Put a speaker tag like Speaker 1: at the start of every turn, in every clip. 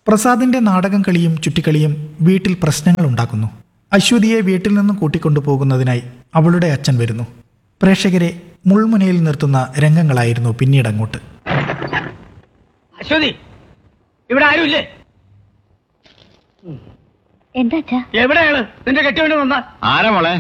Speaker 1: പ്രസാദിന്റെ നാടകം കളിയും ചുറ്റിക്കളിയും വീട്ടിൽ പ്രശ്നങ്ങൾ ഉണ്ടാക്കുന്നു അശ്വതിയെ വീട്ടിൽ നിന്നും കൂട്ടിക്കൊണ്ടുപോകുന്നതിനായി അവളുടെ അച്ഛൻ വരുന്നു പ്രേക്ഷകരെ മുൾമുനയിൽ നിർത്തുന്ന രംഗങ്ങളായിരുന്നു പിന്നീട് അങ്ങോട്ട്
Speaker 2: അശ്വതി ഇവിടെ ആരുമില്ലേ
Speaker 3: എന്താ അച്ഛാ
Speaker 2: എവിടെയാണ് നിന്റെ കെട്ടിവേണ്ടി വന്ന
Speaker 4: ആരാ മോളെ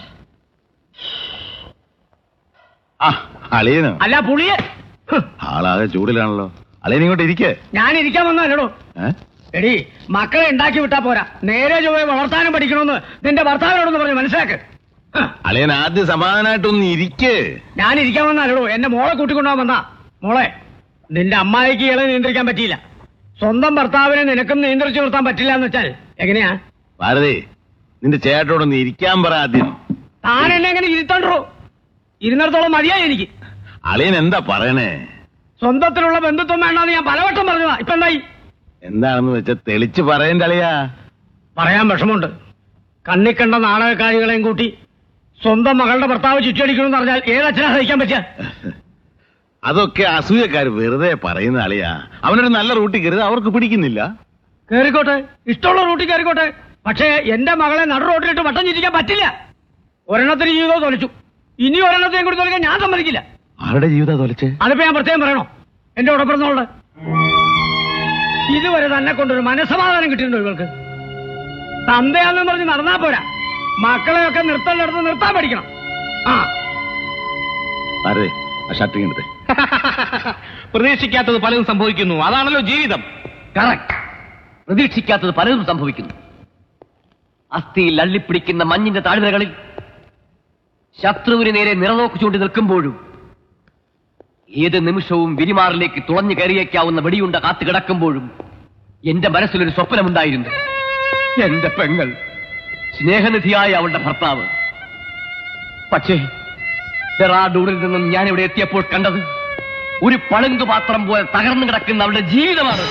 Speaker 4: ആ അളിയനോ
Speaker 2: അല്ല പുളിയെ ഹ്,
Speaker 4: ആളാകെ ചൂടിലാണല്ലോ അളിയൻ ഇങ്ങോട്ട് ഇരിക്കേ
Speaker 2: ഞാൻ ഇരിക്കാൻ വന്നല്ലോ
Speaker 4: ഏ
Speaker 2: എടി മക്കളെ ഉണ്ടാക്കി വിട്ടാ പോരാ നേരെ ചൊവ്വേ വളർത്താനും പഠിക്കണമെന്ന് നിന്റെ ഭർത്താവിനോടൊന്ന് പറഞ്ഞു മനസ്സിലാക്ക് ഹ്,
Speaker 4: അളിയൻ ആദ്യം സമാധാനമായിട്ടൊന്ന് ഇരിക്കേ
Speaker 2: ഞാൻ ഇരിക്കാൻ വന്നല്ലോ എന്റെ മോളെ കൂട്ടിക്കൊണ്ടുപോകാൻ വന്നാ മോളെ നിന്റെ അമ്മായിക്ക് ഇളെ നിയന്ത്രിക്കാൻ പറ്റിയില്ല സ്വന്തം ഭർത്താവിനെ നിനക്കും നിയന്ത്രിച്ചു നിർത്താൻ പറ്റില്ല എന്ന് വെച്ചാൽ എങ്ങനെയാ
Speaker 4: ഭാരതി നിന്റെ ചേട്ടനോടൊന്ന് ഇരിക്കാൻ പറ ആദ്യം
Speaker 2: താൻ എന്നെ എങ്ങനെ ഇരുത്തണ്ടോ ഇരുന്നിടത്തോളം മതിയായി എനിക്ക്
Speaker 4: അളിയൻ എന്താ പറയണേ
Speaker 2: സ്വന്തത്തിലുള്ള ബന്ധുത്വം വേണ്ടെന്ന് ഞാൻ പലവട്ടം പറഞ്ഞതാ ഇപ്പൊ എന്തായി
Speaker 4: എന്താണെന്ന് വെച്ചാ തെളിച്ച് പറയണ്ട അളിയാ
Speaker 2: പറയാൻ വിഷമമുണ്ട് കണ്ണിക്കണ്ട നാടകക്കാരികളെയും കൂട്ടി സ്വന്തം മകളുടെ ഭർത്താവ് ചുറ്റടിക്കണമെന്ന് പറഞ്ഞാൽ ഏതച്ഛനാ സഹിക്കാൻ പറ്റുക
Speaker 4: അതൊക്കെ അസൂയക്കാർ വെറുതെ പറയുന്ന അളിയാ അവനൊരു നല്ല റൂട്ടിൽ കയറുന്നത് അവർക്ക് പിടിക്കുന്നില്ല
Speaker 2: കേറിക്കോട്ടെ ഇഷ്ടമുള്ള റൂട്ടിൽ കയറിക്കോട്ടെ പക്ഷേ എന്റെ മകളെ നടു റോട്ടിലിട്ട് വട്ടം ചിരിക്കാൻ പറ്റില്ല ഒരെണ്ണത്തിന് ജീവിതവും തൊലച്ചു ഇനി ഒരെണ്ണത്തെയും കൂടി തൊലക്കാൻ ഞാൻ സമ്മതിക്കില്ല
Speaker 4: ആരുടെ ജീവിതം തൊലച്ച്
Speaker 2: അതിപ്പോ ഞാൻ പ്രത്യേകം പറയണോ എന്റെ ഉടപ്പിറന്നോള് ഇതുവരെ തന്നെ കൊണ്ടൊരു മനസമാധാനം കിട്ടിയിട്ടുണ്ടോ ഇവൾക്ക് തന്തയാണെന്ന് പറഞ്ഞ് നടന്നാ പോരാ മക്കളെയൊക്കെ നിർത്തേണ്ടടുത്ത് നിർത്താൻ പഠിക്കണം ആ
Speaker 4: ഭാരതി ആ ഷർട്ടിങ് എടുത്തേ
Speaker 5: പ്രതീക്ഷിക്കാത്തത് പലതും സംഭവിക്കുന്നു അതാണല്ലോ ജീവിതം
Speaker 6: കറക്റ്റ് പ്രതീക്ഷിക്കാത്തത് പലതും സംഭവിക്കുന്നു അസ്ഥിയിൽ അള്ളിപ്പിടിക്കുന്ന മഞ്ഞിന്റെ താഴ്വരകളിൽ ശത്രുവിന് നേരെ നിറനോക്ക് ചൂണ്ടി നിൽക്കുമ്പോഴും ഏത് നിമിഷവും വിരിമാറിലേക്ക് തുളഞ്ഞു കയറിയേക്കാവുന്ന വെടിയുണ്ട കാത്തു കിടക്കുമ്പോഴും എന്റെ മനസ്സിലൊരു സ്വപ്നമുണ്ടായിരുന്നു എന്റെ പെങ്ങൾ സ്നേഹനിധിയായ അവളുടെ ഭർത്താവ് പക്ഷേ ഡെറാഡൂണിൽ നിന്നും ഞാൻ ഇവിടെ എത്തിയപ്പോൾ കണ്ടത് ഒരു പളുങ്ക് പാത്രം പോലെ തകർന്നു കിടക്കുന്ന അവളുടെ ജീവിതമാണ്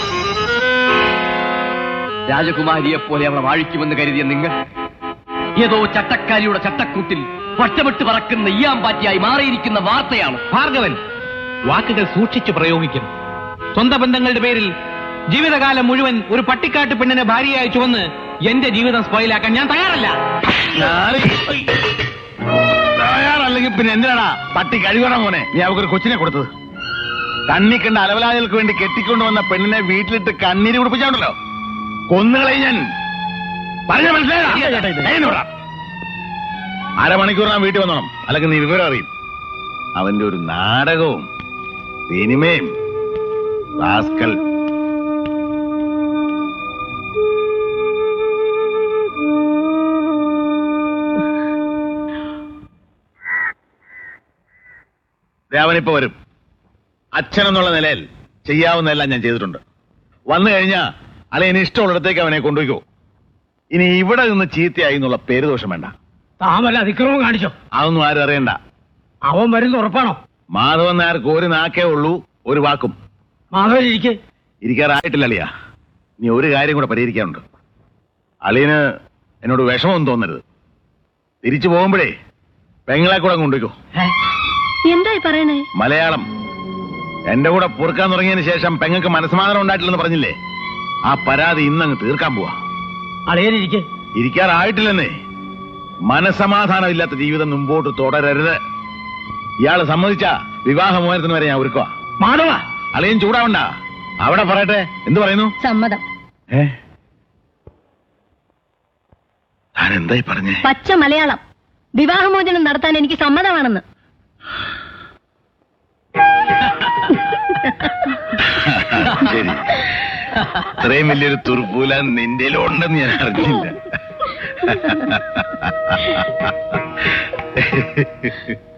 Speaker 6: രാജകുമാരിയെ പോലെ അവളെ വാഴിക്കുമെന്ന് കരുതിയ നിങ്ങൾ ഏതോ ചട്ടക്കാരിയുടെ ചട്ടക്കൂട്ടിൽ വട്ടമിട്ട് പറക്കുന്ന ഈയാമ്പാറ്റിയായി മാറിയിരിക്കുന്ന വാർത്തയാണ്
Speaker 5: ഭാർഗവൻ വാക്കുകൾ സൂക്ഷിച്ചു പ്രയോഗിക്കണം സ്വന്തം ബന്ധങ്ങളുടെ പേരിൽ ജീവിതകാലം മുഴുവൻ ഒരു പട്ടിക്കാട്ട് പെണ്ണിനെ ഭാര്യയായി ചുവന്ന് എന്റെ ജീവിതം സ്പോയിലാക്കാൻ ഞാൻ തയ്യാറല്ല
Speaker 4: തയ്യാറല്ലെങ്കിൽ പിന്നെ എന്തിനാടാ പട്ടി കഴിവണം മോനെ നീ അവർക്കൊരു കൊച്ചിനെ കൊടുത്തത് കണ്ണി കണ്ട അലവലാദികൾക്ക് വേണ്ടി കെട്ടിക്കൊണ്ടു വന്ന പെണ്ണിനെ വീട്ടിലിട്ട് കണ്ണീര് കുടിപ്പിച്ചാണ്ടല്ലോ കൊന്നുകളെ ഞാൻ പറഞ്ഞ മനസ്സിലായ അരമണിക്കൂർ ഞാൻ വീട്ടിൽ വന്നോണം അല്ലെങ്കിൽ നീ വിവരം അറിയും അവന്റെ ഒരു നാടകവും സിനിമയും റാസ്കൽ അവനിപ്പോ വരും അച്ഛനെന്നുള്ള നിലയിൽ ചെയ്യാവുന്നതെല്ലാം ഞാൻ ചെയ്തിട്ടുണ്ട് വന്നു കഴിഞ്ഞാ അല്ലെ ഇനി ഇഷ്ടമുള്ളിടത്തേക്ക് അവനെ കൊണ്ടുപോയിക്കോ ഇനി ഇവിടെ നിന്ന് ചീത്തയായി എന്നുള്ള പേര് ദോഷം വേണ്ട
Speaker 2: താൻ വല്ല അതിക്രമം കാണിച്ചോ
Speaker 4: അതൊന്നും ആരും അറിയണ്ട
Speaker 2: അവൻ വരുന്ന ഉറപ്പാണോ
Speaker 4: മാധവൻ നായർക്ക് ഒരു നാക്കേ ഉള്ളൂ ഒരു വാക്കും
Speaker 2: മാധവൻ ഇരിക്കെ
Speaker 4: ഇരിക്കാറായിട്ടില്ല അളിയ നീ ഒരു കാര്യം കൂടെ പരിഹരിക്കാനുണ്ട് അളിയന് എന്നോട് വിഷമമൊന്നും തോന്നരുത് തിരിച്ചു പോകുമ്പോഴേ പെങ്ങളെ കൂടെ അങ്ങ് കൊണ്ടുപോയിക്കോ
Speaker 3: എന്തായി പറയണേ
Speaker 4: മലയാളം എന്റെ കൂടെ പൊറുക്കാൻ തുടങ്ങിയതിന് ശേഷം പെങ്ങൾക്ക് മനസ്സമാധാനം ഉണ്ടായിട്ടില്ലെന്ന് പറഞ്ഞില്ലേ ആ പരാതി ഇന്നങ്ങ് തീർക്കാൻ പോവാ
Speaker 2: അളയനിരിക്കെ
Speaker 4: ഇരിക്കാറായിട്ടില്ലെന്നേ മനസമാധാനം ഇല്ലാത്ത ജീവിതം മുമ്പോട്ട് തുടരരുത് ഇയാള് സമ്മതിച്ച വിവാഹമോചനത്തിന് വരെ ഞാൻ ഒരുക്കുക
Speaker 2: മാധവ
Speaker 4: അളിയൻ ചൂടാവണ്ട അവിടെ പറയട്ടെ എന്ത് പറയുന്നു
Speaker 3: സമ്മതം
Speaker 4: ഏ താൻ എന്തായി പറഞ്ഞേ
Speaker 3: പച്ച മലയാളം വിവാഹമോചനം നടത്താൻ എനിക്ക് സമ്മതമാണെന്ന്
Speaker 4: ശരി ഇത്രയും വലിയൊരു തുർപ്പൂല നിന്റെ ഉണ്ടെന്ന് ഞാൻ അറിഞ്ഞില്ല